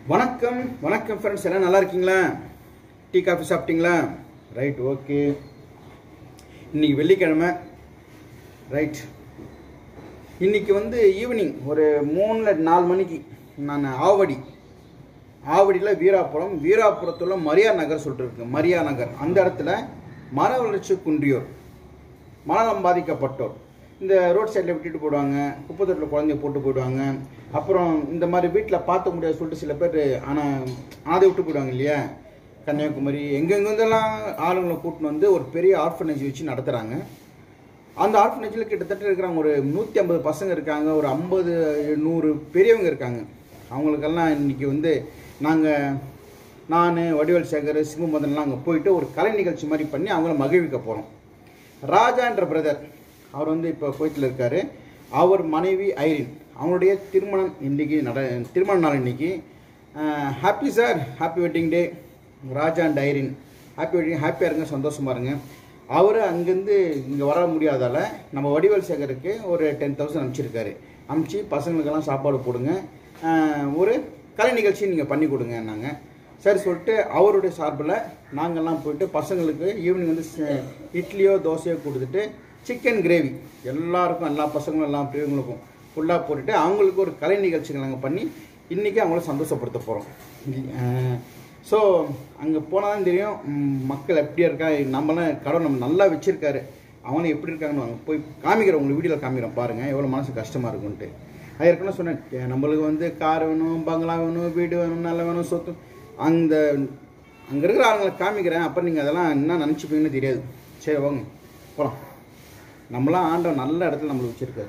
வணக்கம் வணக்கம் ஃப்ரெண்ட்ஸ் எல்லாம் நல்லா இருக்கீங்களா டீ காஃபி சாப்பிட்டீங்களா ரைட் ஓகே இன்னைக்கு வெள்ளிக்கிழமை ரைட் இன்னைக்கு வந்து ஈவினிங் ஒரு மூணில் நாலு மணிக்கு நான் ஆவடி ஆவடியில் வீராபுரம் வீராபுரத்தில் மரியா நகர் சொல்லிட்டு இருக்கு மரியா நகர் அந்த இடத்துல மர வளர்ச்சி குன்றியோர் மனநலம் பாதிக்கப்பட்டோர் இந்த ரோட் சைடில் விட்டுட்டு போயிடுவாங்க குப்பை தொட்டில் குழந்தைய போட்டு போயிடுவாங்க அப்புறம் இந்த மாதிரி வீட்டில் பார்த்த முடியாது சொல்லிட்டு சில பேர் ஆனால் அதை விட்டு போயிடுவாங்க இல்லையா கன்னியாகுமரி எங்கெங்கெந்தெல்லாம் ஆளுங்களை கூட்டின்னு வந்து ஒரு பெரிய ஆர்ஃபனேஜ் வச்சு நடத்துகிறாங்க அந்த ஆர்ஃபனேஜில் கிட்டத்தட்ட இருக்கிறாங்க ஒரு நூற்றி ஐம்பது பசங்க இருக்காங்க ஒரு ஐம்பது நூறு பெரியவங்க இருக்காங்க அவங்களுக்கெல்லாம் இன்னைக்கு வந்து நாங்கள் நான் வடிவேல் சேகர் சிவமதன்லாம் அங்கே போயிட்டு ஒரு கலை நிகழ்ச்சி மாதிரி பண்ணி அவங்கள மகிழ்விக்க போகிறோம் ராஜான்ற பிரதர் அவர் வந்து இப்போ குவைத்தில் இருக்கார் அவர் மனைவி ஐரின் அவங்களுடைய திருமணம் இன்னைக்கு நட திருமண நாள் இன்னைக்கு happy sir happy wedding day Raja and Irene happy wedding ஹாப்பியாக இருங்க சந்தோஷமா இருங்க அவர் அங்கேருந்து இங்கே வர முடியாதால நம்ம வடிவேல் சேகருக்கு ஒரு டென் தௌசண்ட் அனுப்பிச்சிருக்காரு அனுப்பிச்சு பசங்களுக்கெல்லாம் சாப்பாடு போடுங்க ஆஹ் ஒரு கலை நிகழ்ச்சி நீங்கள் பண்ணி கொடுங்க நாங்கள் சரி சொல்லிட்டு அவருடைய சார்பில் நாங்கள்லாம் போயிட்டு பசங்களுக்கு ஈவினிங் வந்து ச- இட்லியோ தோசையோ கொடுத்துட்டு சிக்கன் கிரேவி எல்லாருக்கும் எல்லா பசங்களும் எல்லா பிள்ளைங்களுக்கும் ஃபுல்லாக போட்டுட்டு அவங்களுக்கு ஒரு கலை நிகழ்ச்சிகள் நாங்கள் பண்ணி இன்றைக்கி அவங்கள சந்தோஷப்படுத்த போகிறோம் ஸோ அங்கே போனால் தான் தெரியும் ம், மக்கள் எப்படியா இருக்கா நம்மளாம் கடவுள் நம்ம நல்லா வச்சுருக்காரு அவனும் எப்படி இருக்காங்கன்னு வாங்க போய் காமிக்கிறேன் உங்களுக்கு வீடியோவில் காமிக்கிறேன் பாருங்கள் எவ்வளோ மனசு கஷ்டமாக இருக்குன்ட்டு அது ஏற்கனவே சொன்னேன் "ஏ, நம்மளுக்கு வந்து கார் வேணும் பங்களா வேணும் வீடு வேணும் நல்ல வேணும் சொத்து அந்த அங்கே இருக்கிற ஆளுங்களை காமிக்கிறேன் அப்புறம் நீங்கள் அதெல்லாம் என்ன நினச்சிப்பீங்கன்னு தெரியாது சரி வாங்க போகலாம் நம்மளாம் ஆண்டவன் நல்ல இடத்துல நம்மளுக்கு வச்சுருக்காரு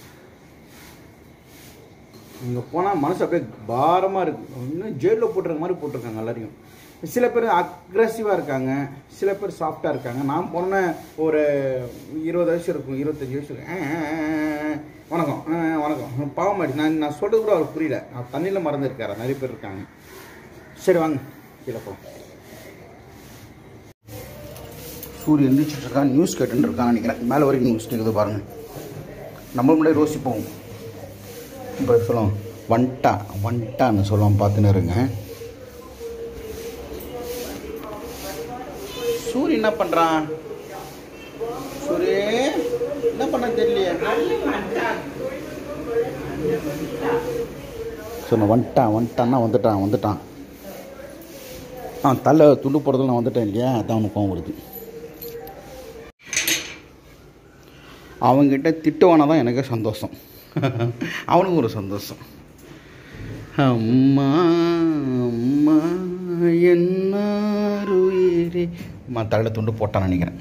இங்கே போனால் மனசு அப்படியே பாரமாக இருக்கு இன்னும் ஜெயிலில் போட்டிருக்க மாதிரி போட்டிருக்காங்க எல்லாரையும் சில பேர் அக்ரஸிவாக இருக்காங்க சில பேர் சாஃப்டாக இருக்காங்க நான் போன ஒரு இருபது வயசு இருக்கும் இருபத்தஞ்சி வயசு இருக்கும் ஆ, ஆ, ஆ, ஆ, வணக்கம் ஆ, ஆ, வணக்கம் பாவமாடி நான் நான் சொல்கிறது கூட அவர் புரியல அவர் தண்ணியில் மறந்துருக்காரு நிறைய பேர் இருக்காங்க சரி வாங்க கீழே போகலாம் சூரியன் எந்திரிச்சிட்டு இருக்கான் நியூஸ் கேட்டுன்னு இருக்கான்னு நினைக்கிறேன் மேலே வரைக்கும் நியூஸ் கேட்குது பாருங்கள் நம்ம முன்னாடி ரோசி போவோம் இப்போ சொல்லுவோம் வண்டா வண்டான்னு சொல்லுவோம் பார்த்துன்னு இருங்க சூரிய என்ன பண்ணுறான் சூரிய என்ன பண்ண தெரியலையே சொன்ன வந்துட்டான் வந்துட்டான்னா வந்துட்டான் வந்துட்டான் ஆ தலை துண்டு போடுறதுல நான் வந்துட்டேன் இல்லையா அதான் அவனுக்கு கோவம் வருது அவங்ககிட்ட திட்டுவானா தான் எனக்கு சந்தோஷம் அவனுக்கு ஒரு சந்தோஷம் அம்மா அம்மா என்னாருயிரே அம்மா தலையில் துண்டு போட்டான்னு நினைக்கிறேன்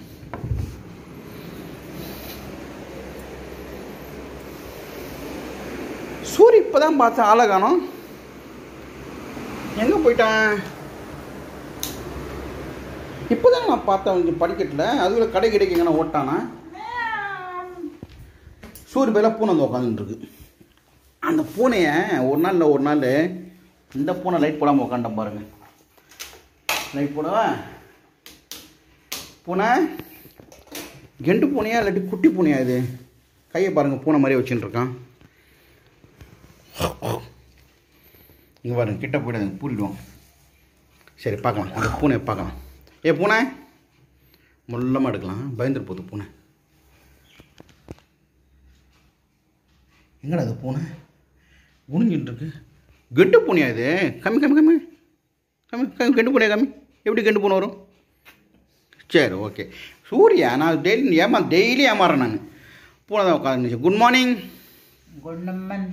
சூரிய இப்போ தான் பார்த்தேன் ஆளை காணோம் எங்கே போயிட்டான் இப்போ தான் நான் பார்த்தேன் அவங்க படிக்கட்டில் அதுக்குள்ள கடை கிடைக்குங்கண்ணா ஓட்டானா சூரிய பேல பூனை வந்து உட்காந்துருக்கு அந்த பூனையை ஒரு நாள் இல்லை ஒரு நாள் இந்த பூனை லைட் போடாமல் உட்காண்டேன் பாருங்க லைட் போடவா பூனை கெண்டு பூனையா இல்லாட்டி குட்டி பூனையா இது கையை பாருங்க பூனை மாதிரியே வச்சுட்டு இருக்கான் இங்கே பாருங்க கிட்ட போயிடாது பூரிடுவோம் சரி பார்க்கலாம் அந்த பூனையை பார்க்கலாம் ஏ பூனை முள்ளமாக எடுக்கலாம் பயந்துட்டு போகுது பூனை எங்கடா அது பூனை குனிஞ்சிட்டு இருக்கு கெட்டு பூனையா இது கம்மி கம்மி கம்மி கம்மி கம்மி கெண்டு பூனையா கம்மி எப்படி கெண்டு பூனை வரும் சரி ஓகே சூர்யா நான் டெய்லி ஏமா டெய்லி ஏமாறேன் நான் பூனை தான் உட்காந்துச்சு குட் மார்னிங் ಗುಂಡಮ್ಮನ್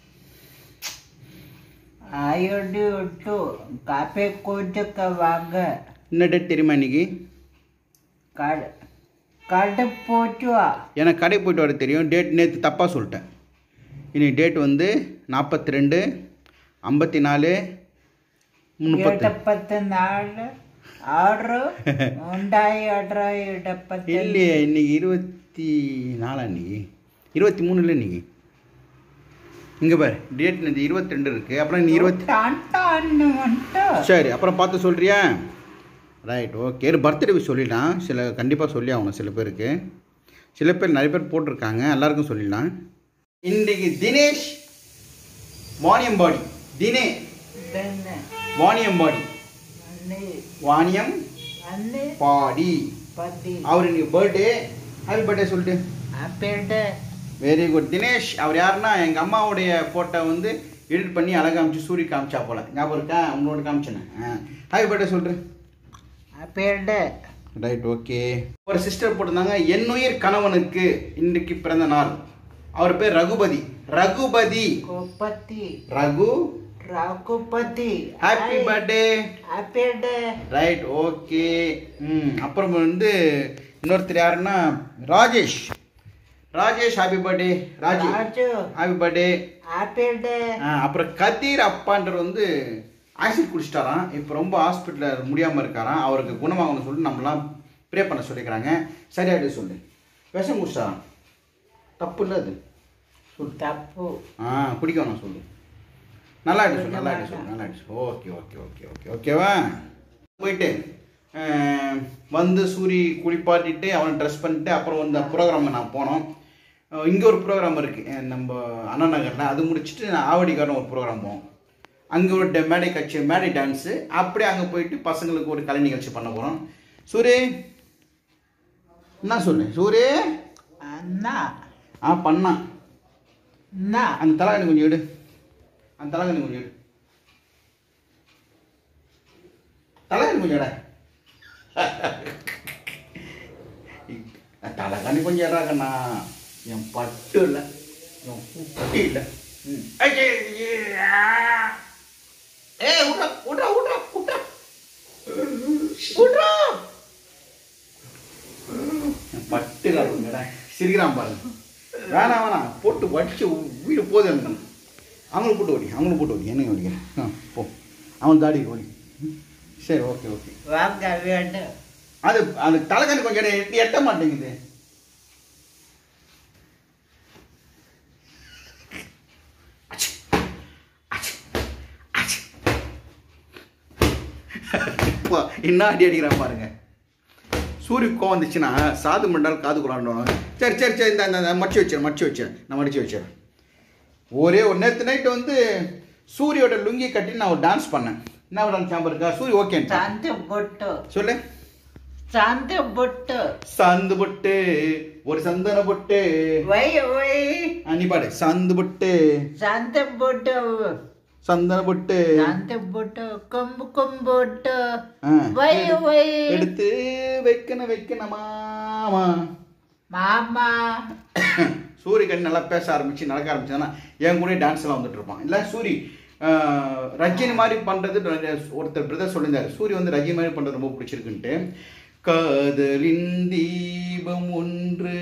ಆಯೋಡಿ ಒಟ್ಟು ಕಾಪೆ ಕೂಟಕವಾಗ என்ன டேட் தெரியுமா இன்னைக்கு ಕಡ ಕಡ போச்சுவ எனக்கு கடை போயிட்டு வர தெரியும் டேட் நேற்று தப்பாக சொல்லிட்டேன் இன்னைக்கு டேட் வந்து நாற்பத்தி ரெண்டு ஐம்பத்தி நாலு முப்பத்து ಎಡಪ್ಪತ್ತ ನಾಳು ಆರು ಉಂಡಾಯಿ ಅಡ್ರ ಎಡಪ್ಪತ್ತ இல்லையே இன்னைக்கு இருபத்தி நாலா இன்னைக்கு இருபத்தி மூணு இல்லை இன்னைக்கு இங்கே பாரு டேட் நேற்று இருபத்தி ரெண்டு இருக்குது அப்புறம் நீ இருபத்தி ಅಂತ ಅನ್ನು ಉಂಟು சரி அப்புறம் பார்த்து சொல்கிறியா ரைட் ஓகே பர்த்டே விஷ் சொல்லிடலாம் சில கண்டிப்பாக சொல்லி ஆகணும் சில பேருக்கு சில பேர் நிறைய பேர் போட்டிருக்காங்க எல்லாருக்கும் சொல்லிடலாம் இன்றைக்கு தினேஷ் மானியம்பாடி தினே பெண்ணு வாணியம்பாடி அண்ணி வாணியம் அண்ணி பாடி பத்தி அவர் இன்னைக்கு பர்த்டே ஹாப்பி பர்த்டே சொல்லிட்டு அப்பேட்டு வெரி குட் தினேஷ் அவர் யாருன்னா எங்கள் அம்மாவுடைய ஃபோட்டோ வந்து எடிட் பண்ணி அழகா காமிச்சு சூரிய காமிச்சா போல ஞாபகம் இருக்கா உங்களோட காமிச்சேன் ஹாப்பி பர்த்டே சொல்லிட்டு அப்பேட்டு ரைட் ஓகே ஒரு சிஸ்டர் போட்டிருந்தாங்க என்னுயிர் கணவனுக்கு இன்றைக்கு பிறந்த நாள் அவர் பேர் ரகுபதி ரகுபதி குப்பத்தி ரகு ரகுபதி ஹாப்பி பர்த்டே அப்பேட்டு ரைட் ஓகே ம் அப்புறம் வந்து இன்னொருத்தர் யாருன்னா Rajesh Rajesh happy birthday Raji Raju happy birthday அப்பேட்டு அப்புறம் கதீர் அப்பான்றவர் வந்து ஆசிட் குடிச்சிட்டாராம் இப்போ ரொம்ப ஹாஸ்பிட்டலில் முடியாமல் இருக்காராம் அவருக்கு குணமாகணும்னு சொல்லிட்டு நம்மலாம் ப்ரே பண்ண சொல்லிக்கிறாங்க சரியாயிட்டு சொல்லு விஷம் குடிச்சிட்டாராம் தப்பு இல்லை அது சொல்லு தப்பு ஆ குடிக்க வேணாம் சொல்லு நல்லா ஆயிட்டு சொல்லு நல்லா ஆயிட்டு சொல்லு நல்லா ஆயிட்டு சொல்லு ஓகே ஓகே ஓகே ஓகே ஓகேவா போயிட்டு அஹ், வந்து சூரி குளிப்பாட்டிட்டு அவனை ட்ரெஸ் பண்ணிட்டு அப்புறம் இந்த ப்ரோக்ராம் நான் போனோம் இங்கே ஒரு ப்ரோக்ராம் இருக்குது நம்ம அண்ணா நகரில் அது முடிச்சுட்டு நான் ஆவடிக்காரன் ஒரு ப்ரோக்ராம் போவோம் அங்கே ஒரு ட- மேடை கட்சி மேடை டான்ஸு அப்படியே அங்கே போயிட்டு பசங்களுக்கு ஒரு கலை நிகழ்ச்சி பண்ண போகிறோம் சூரி என்ன சொல்லு சூரி அண்ணா ஆ பண்ணான் அண்ணா அந்த தலகாணி கொஞ்சம் எடு அந்த தலகாணி கொஞ்சம் எடு தலகாணி கொஞ்சம் எட தலகாணி கொஞ்சம் எடா கண்ணா என் பட்டு இல்லை என் குட்டி இல்லை ம். ஐயே, ஐயே, ஆ. ஏய் விட்றா விட்றா விட்றா விட்றா விட்றா என் பட்டு இல்லை சிரிக்கிறான் பாருங்க வேணாம் வேணாம் போட்டு வடிச்சு வீடு போதும் எனக்கு அவங்களுக்கு போட்டு ஓடி அவங்களுக்கு போட்டு ஓடி என்னங்க ஓடிக்கிறேன் ஆ போ அவன் தாடி ஓடி ம். சரி ஓகே ஓகே வாங்க வேண்டும் அது அது தலைக்கணி கொஞ்சம் எடு, எட்டி எட்ட மாட்டேங்குது அச்சு. அச்சு. அச்சு. இப்போ என்ன அடி அடிக்கிறான் பாருங்க சூரிய கோவம் வந்துச்சுன்னா சாது மண்டால் காது குழாண்டோம் சரி சரி சரி இந்த இந்த மடிச்சு வச்சிடறேன் மடிச்சு வச்சிடறேன் நான் மடிச்சு வச்சிடறேன் ஒரே ஒரு நேற்று நைட்டு வந்து சூரியோட லுங்கி கட்டி நான் ஒரு டான்ஸ் பண்ணேன் என்ன டான்ஸ் ஞாபகம் இருக்கா சூரிய ஓகே சாந்து பொட்டு சொல்லு சாந்து பொட்டு சந்து பொட்டு ஒரு சந்தன பொட்டு வை வை ஆ, நீ பாடு சந்து பொட்டு சாந்து பொட்டு சந்தன பொட்டு சாந்து பொட்டு கொம்பு கொம்பொட்டு ஆ, வை வை எடுத்து வைக்கணும் வைக்கணும் மாமா மாமா சூரி கண்ணி நல்லா பேச ஆரம்பிச்சு நடக்க ஆரம்பிச்சதுன்னா என் கூட டான்ஸ் எல்லாம் வந்துட்டு இருப்பான் இல்லை சூரி ஆஹ், ரஜினி மாதிரி பண்றது ஒருத்தர் பிரதர் சொல்லியிருந்தாரு சூரி வந்து ரஜினி மாதிரி பண்றது ரொம்ப பிடிச்சிருக்குன்ட்டு காதலின் தீபம் ஒன்று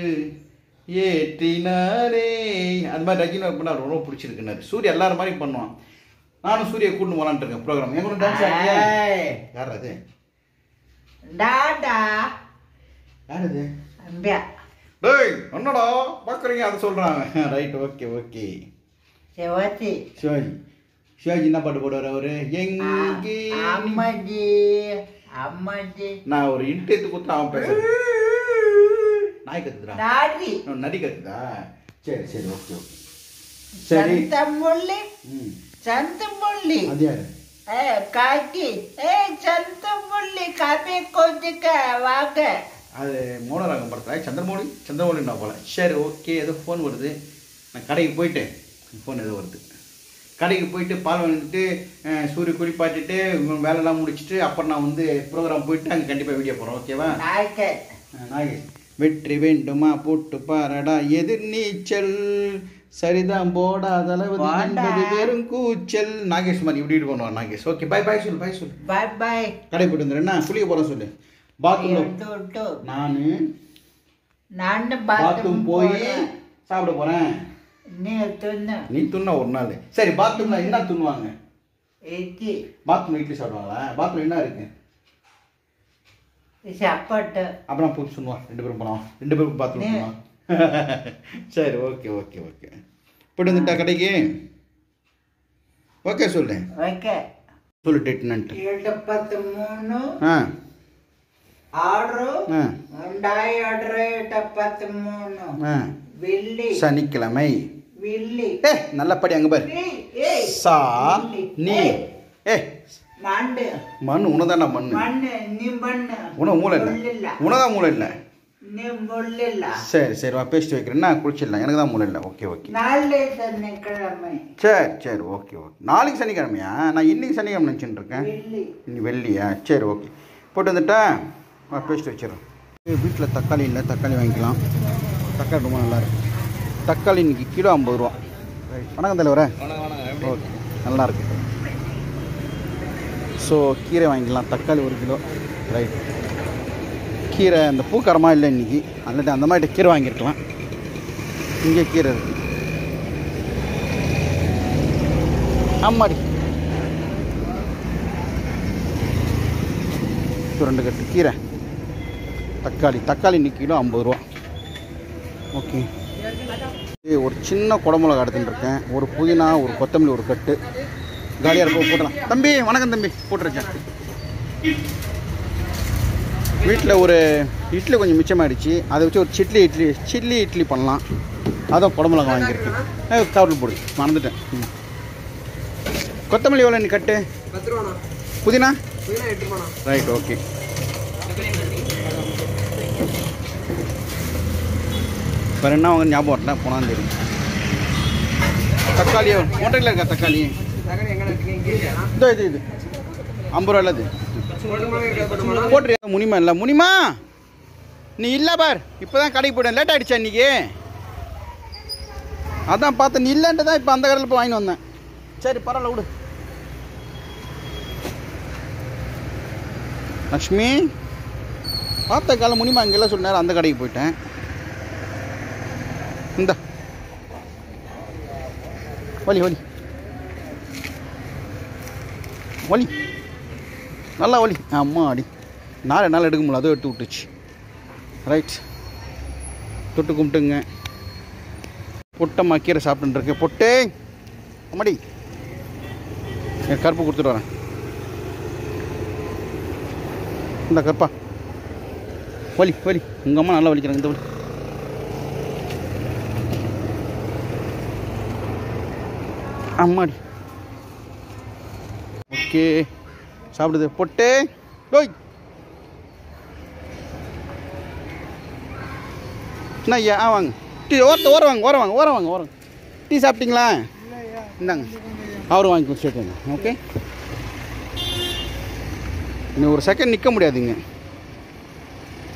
ஏற்றினாரே அது மாதிரி ரஜினி மாதிரி பண்ணா ரொம்ப பிடிச்சிருக்குன்னாரு சூரிய எல்லாரும் மாதிரி பண்ணுவான் நானும் சூரிய கூட்டு போலான்ட்டு இருக்கேன் ப்ரோக்ராம் என் கூட டான்ஸ் ஏய். யார் அது டாடா யார் அது அம்பியா டேய் என்னடா பார்க்குறீங்க அதை சொல்கிறாங்க ரைட் ஓகே ஓகே சிவத்தி சிவாஜி சிவாஜி என்ன பாட்டு போடுவார் அவரு எங்கே நீ- அம்மாஜி அம்மாஜி நான் ஒரு இன்ட்டு எடுத்து கொடுத்து அவன் பேசுறேன் நாய் கத்துதுடா டாடி அவன் நடி கத்துதா சரி சரி ஓகே ஓகே சரி சந்தமுள்ளி ம் சந்தமுள்ளி அது யாரு ஏ காக்கி ஏ சந்தமுள்ளி கவி கொஞ்சிக்க வாங்க அது மோனராகம் படத்தில் சந்திரமௌழி சந்திரமௌழின்னா போல சரி ஓகே ஏதோ ஃபோன் வருது நான் கடைக்கு போயிட்டு ஃபோன் ஏதோ வருது கடைக்கு போயிட்டு பால் வாங்கிட்டு அஹ், சூரிய குளிப்பாட்டிட்டு இவன் வேலைலாம் முடிச்சுட்டு அப்புறம் நான் வந்து ப்ரோக்ராம் போயிட்டு அங்கே கண்டிப்பாக வீடியோ போகிறோம் ஓகேவா நாய்க்க நாகேஷ் வெற்றி வேண்டுமா போட்டு பாரடா எதிர் நீச்சல் சரிதான் போடா தளபதி போடா. என்பது வெறும் கூச்சல் நாகேஷ் மாதிரி இப்படி இப்படி பண்ணுவார் நாகேஷ் ஓகே பை பாய் சொல்லு பாய் சொல்லு பாய் பாய் கடை போயிட்டு வந்துடுறேன் என்ன குளிக்க போகிறேன் சொல்லு பாத்ரூம் விட்டு நான் நான் பாத்ரூம் பாத்ரூம் போய் போய் சாப்பிட போகிறேன் நீ துண்ணு நீ துண்ண ஒரு நாள் சரி பாத்ரூம்ல என்ன துண்ணுவாங்க இட்லி பாத்ரூம் இட்லி சாப்பிடுவாங்களா பாத்ரூம் என்ன இருக்கு சாப்பாட்டு அப்புறம் போய் சொல்லுவான் ரெண்டு பேரும் போலாம் ரெண்டு பேரும் பாத்ரூம் நீ- போகலாம் சரி ஓகே ஓகே ஓகே போயிட்டு வந்துட்டா கடைக்கு ஓகே சொல்லு ஓகே சொல்லு டெட்னன்ட்டு ಎಪ್ಪತ್ತ್ ಮೂರು ஆ ಆರು ஆ ಒಂದಾಯಡ್ರೆ ಎಪ್ಪತ್ತ್ ಮೂರು ஆ ವಿಲ್ಲಿ சனிக்கிழமை வில்லி ஏ நல்லபடி அங்கே பாரு ஏய், ஏய். சா வில்லி. நீ ஏய், ஏ மண்ணு மண் உனதாண்டா மண் மண்ணு நீ மண்ணு உன மூளை இல்லை முள்ளில்ல. உனதான் மூளை இல்லை நீ முள்ளில்ல சரி சரி வா பேசிட்டு வைக்கிறேன் நான் குளிச்சிடலாம் எனக்கு தான் மூளை இல்லை ஓகே ஓகே நாளை சனிக்கிழமை சரி சரி ஓகே ஓகே நாளைக்கு சனிக்கிழமையா நான் இன்னைக்கு சனிக்கிழமை நினச்சிட்டு இருக்கேன் வெள்ளி இன்னி வெள்ளியா சரி ஓகே போட்டு வந்துட்டா வா பேஸ்ட் வச்சிடறேன் வீட்டில் தக்காளி இல்லை தக்காளி வாங்கிக்கலாம் தக்காளி ரொம்ப நல்லா இருக்கு தக்காளி இன்னைக்கு கிலோ ஐம்பது ரூபா ரைட் வணக்கம் தலைவரே ஓகே நல்லா இருக்கு ஸோ கீரை வாங்கிக்கலாம் தக்காளி ஒரு கிலோ ரைட் கீரை அந்த பூக்காரமாக இல்லை இன்னைக்கு அல்லது அந்த மாதிரி கீரை வாங்கியிருக்கலாம் இங்கே கீரை இருக்கு ஆமாடி இது ரெண்டு கட்டு கீரை தக்காளி தக்காளி இன்னைக்கு கிலோ ஐம்பது ரூபா ஓகே ஏய், ஒரு சின்ன குடமிளகா எடுத்துட்டு இருக்கேன் ஒரு புதினா ஒரு கொத்தமல்லி ஒரு கட்டு காலியாக இருப்போம் போட்டலாம் தம்பி வணக்கம் தம்பி போட்டிருக்கேன் வீட்டில் ஒரு இட்லி கொஞ்சம் மிச்சமாயிடுச்சு அதை வச்சு ஒரு சிட்லி இட்லி சில்லி இட்லி பண்ணலாம் அதான் குடமிளகா வாங்கியிருக்கேன் ஏ, கவரில் போடு மறந்துட்டேன் ம். கொத்தமல்லி எவ்வளோ நீ கட்டு பத்து ரூபாண்ணா புதினா புதினா எட்டு ரூபாண்ணா ரைட் ஓகே வேறு என்ன வாங்க ஞாபகம் வரல போனால் தெரியும் தக்காளி மூட்டையில் இருக்கா தக்காளி தக்காளி எங்கே இருக்கு இங்கே இல்லையா இதோ இது இது ஐம்பது ரூபா இது போட்டுமா இருக்காது போட்டுமா போட்டுரு முனிமா இல்லை முனிமா நீ இல்லை பார் இப்போ தான் கடைக்கு போயிட்டேன் லேட் ஆகிடுச்சா இன்னைக்கு அதான் பார்த்தேன் நீ இல்லைன்ட்டு தான் இப்போ அந்த கடையில் போய் வாங்கிட்டு வந்தேன் சரி பரவாயில்ல விடு லக்ஷ்மி பார்த்த காலம் முனிமா இங்கெல்லாம் சொன்ன நேரம் அந்த கடைக்கு போயிட்டேன் இந்த வலி வலி வலி நல்லா வலி அம்மா அடி நாலு நாள் எடுக்க முடியல அதுவும் எடுத்து விட்டுச்சு ரைட் தொட்டு கும்பிட்டுங்க பொட்டம்மா கீரை சாப்பிட்டுருக்கேன் பொட்டே அம்மாடி என் கருப்பு கொடுத்துட்டு வரேன் இந்த கருப்பா வலி வலி உங்கள் அம்மா நல்லா வலிக்கிறாங்க இந்த வலி அம்மாடி ஓகே சாப்பிடுது பொட்டே டோய் என்ன ஐயா ஆ வாங்க டீ ஓரத்தை ஓர வாங்க ஓர வாங்க ஓர வாங்க ஓர வாங்க. டீ சாப்பிட்டீங்களா இந்தாங்க அவரும் வாங்கி கொடுத்துருக்கேங்க ஓகே இன்னும் ஒரு செகண்ட் நிற்க முடியாதுங்க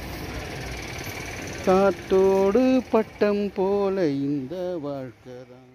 காத்தோடு பட்டம் போல இந்த வாழ்க்கை தான்